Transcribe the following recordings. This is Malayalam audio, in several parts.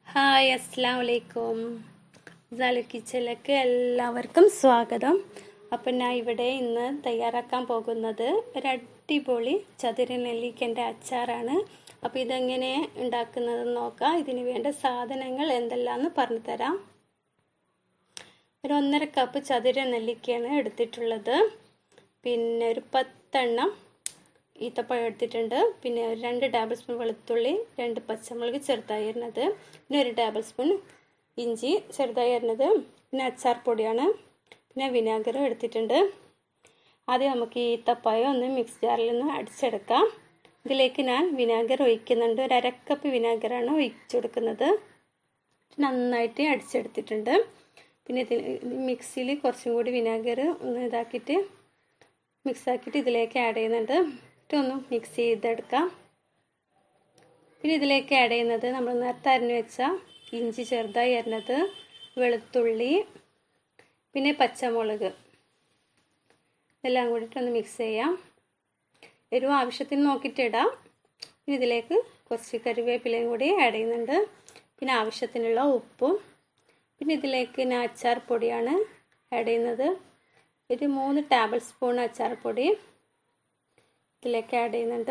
ഹായ് അസ്സാം വലൈക്കും ജാലു കിച്ചണിലേക്ക് എല്ലാവർക്കും സ്വാഗതം അപ്പം ഞാൻ ഇവിടെ ഇന്ന് തയ്യാറാക്കാൻ പോകുന്നത് ഒരു അടിപൊളി ചതുര നെല്ലിക്കൻ്റെ അച്ചാറാണ് അപ്പോൾ ഇതെങ്ങനെ ഉണ്ടാക്കുന്നതെന്ന് നോക്കാം ഇതിന് വേണ്ട സാധനങ്ങൾ എന്തെല്ലാമെന്ന് പറഞ്ഞു തരാം ഒരു ഒന്നര കപ്പ് ചതുര നെല്ലിക്കയാണ് എടുത്തിട്ടുള്ളത് പിന്നെ ഒരു പത്തെണ്ണം ഈത്തപ്പഴം എടുത്തിട്ടുണ്ട് പിന്നെ ഒരു രണ്ട് ടേബിൾ സ്പൂൺ വെളുത്തുള്ളി രണ്ട് പച്ചമുളക് ചെറുതായി അരിഞ്ഞത് പിന്നെ ഒരു ടേബിൾ സ്പൂൺ ഇഞ്ചി ചെറുതായി അരിഞ്ഞത് പിന്നെ അച്ചാർ പൊടിയാണ് പിന്നെ വിനാഗറും എടുത്തിട്ടുണ്ട് ആദ്യം നമുക്ക് ഈ ഈത്തപ്പഴം ഒന്ന് മിക്സ് ജാറിൽ നിന്ന് അടിച്ചെടുക്കാം ഇതിലേക്ക് ഞാൻ വിനാഗർ ഒഴിക്കുന്നുണ്ട് ഒരു അരക്കപ്പ് വിനാഗറാണ് ഒഴിച്ചു കൊടുക്കുന്നത് നന്നായിട്ട് അടിച്ചെടുത്തിട്ടുണ്ട് പിന്നെ ഇതിൽ മിക്സിയിൽ കുറച്ചും കൂടി വിനാഗർ ഒന്ന് ഇതാക്കിയിട്ട് മിക്സ് ആക്കിയിട്ട് ഇതിലേക്ക് ആഡ് ചെയ്യുന്നുണ്ട് ഒന്ന് മിക്സ് ചെയ്തെടുക്കാം പിന്നെ ഇതിലേക്ക് ആഡ് ചെയ്യുന്നത് നമ്മൾ നേരത്തെ അരിഞ്ഞു വെച്ച ഇഞ്ചി ചെറുതായി അരിഞ്ഞത് വെളുത്തുള്ളി പിന്നെ പച്ചമുളക് എല്ലാം കൂടിയിട്ടൊന്ന് മിക്സ് ചെയ്യാം എരിവ് ആവശ്യത്തിന് നോക്കിയിട്ട് ഇടാം പിന്നെ ഇതിലേക്ക് കുറച്ച് കറിവേപ്പിലയും കൂടി ആഡ് ചെയ്യുന്നുണ്ട് പിന്നെ ആവശ്യത്തിനുള്ള ഉപ്പും പിന്നെ ഇതിലേക്ക് ഞാൻ അച്ചാർ പൊടിയാണ് ആഡ് ചെയ്യുന്നത് ഒരു മൂന്ന് ടേബിൾ സ്പൂൺ അച്ചാർ പൊടി ഇതിലേക്ക് ആഡ് ചെയ്യുന്നുണ്ട്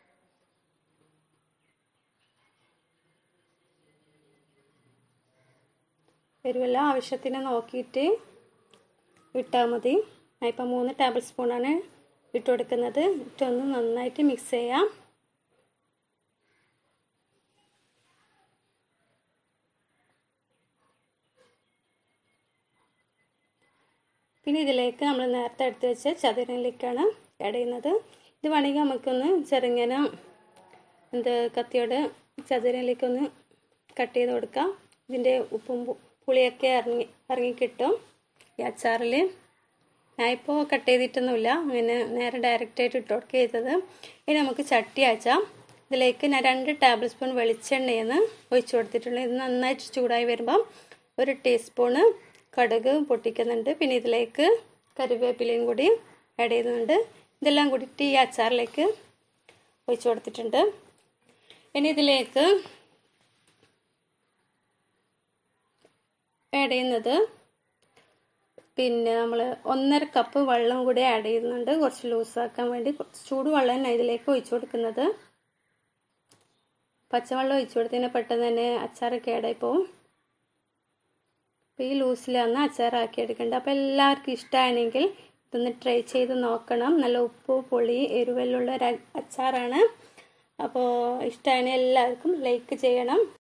എരിവെല്ലാം ആവശ്യത്തിന് നോക്കിയിട്ട് ഇട്ടാൽ മതി ഞാൻ ഇപ്പം മൂന്ന് ടേബിൾ സ്പൂണാണ് ഇട്ട് കൊടുക്കുന്നത് ഇട്ടൊന്ന് നന്നായിട്ട് മിക്സ് ചെയ്യാം പിന്നെ ഇതിലേക്ക് നമ്മൾ നേരത്തെ എടുത്ത് വെച്ച ചതുരനിലേക്കാണ് ആഡ് ചെയ്യുന്നത് ഇത് വേണമെങ്കിൽ നമുക്കൊന്ന് ചെറുങ്ങനെ എന്ത് കത്തിയോടെ ചതുരനിലേക്കൊന്ന് കട്ട് ചെയ്ത് കൊടുക്കാം ഇതിൻ്റെ ഉപ്പും പുളിയൊക്കെ ഇറങ്ങി ഇറങ്ങിക്കിട്ടും ഈ അച്ചാറിൽ ഞാനിപ്പോൾ കട്ട് ചെയ്തിട്ടൊന്നുമില്ല അങ്ങനെ നേരെ ഡയറക്റ്റായിട്ട് ഇട്ട് കൊടുക്കുക ചെയ്തത് ഇനി നമുക്ക് ചട്ടി അയച്ചാം ഇതിലേക്ക് ഞാൻ രണ്ട് ടേബിൾ സ്പൂൺ വെളിച്ചെണ്ണയെന്ന് ഒഴിച്ചു കൊടുത്തിട്ടുണ്ട് ഇത് നന്നായിട്ട് ചൂടായി വരുമ്പം ഒരു ടീസ്പൂണ് കടുക് പൊട്ടിക്കുന്നുണ്ട് പിന്നെ ഇതിലേക്ക് കറിവേപ്പിലയും കൂടി ആഡ് ചെയ്യുന്നുണ്ട് ഇതെല്ലാം കൂടിയിട്ട് ഈ അച്ചാറിലേക്ക് ഒഴിച്ചു കൊടുത്തിട്ടുണ്ട് ഇനി ഇതിലേക്ക് ആഡ് ചെയ്യുന്നത് പിന്നെ നമ്മൾ ഒന്നര കപ്പ് വെള്ളം കൂടി ആഡ് ചെയ്യുന്നുണ്ട് കുറച്ച് ലൂസാക്കാൻ വേണ്ടി കുറച്ച് ചൂട് വെള്ളം തന്നെ ഇതിലേക്ക് ഒഴിച്ചു കൊടുക്കുന്നത് പച്ചവെള്ളം ഒഴിച്ചു കൊടുത്തതിന് പെട്ടെന്ന് തന്നെ അച്ചാർ കേടായി പോവും അപ്പോൾ ഈ ലൂസിലാണ് അച്ചാറാക്കി എടുക്കേണ്ടത് അപ്പോൾ എല്ലാവർക്കും ഇഷ്ടമാണെങ്കിൽ ഇതൊന്ന് ട്രൈ ചെയ്ത് നോക്കണം നല്ല ഉപ്പ് പുളി എരിവെല്ലുള്ള ഒരു അച്ചാറാണ് അപ്പോൾ ഇഷ്ടമാണ് എല്ലാവർക്കും ലൈക്ക് ചെയ്യണം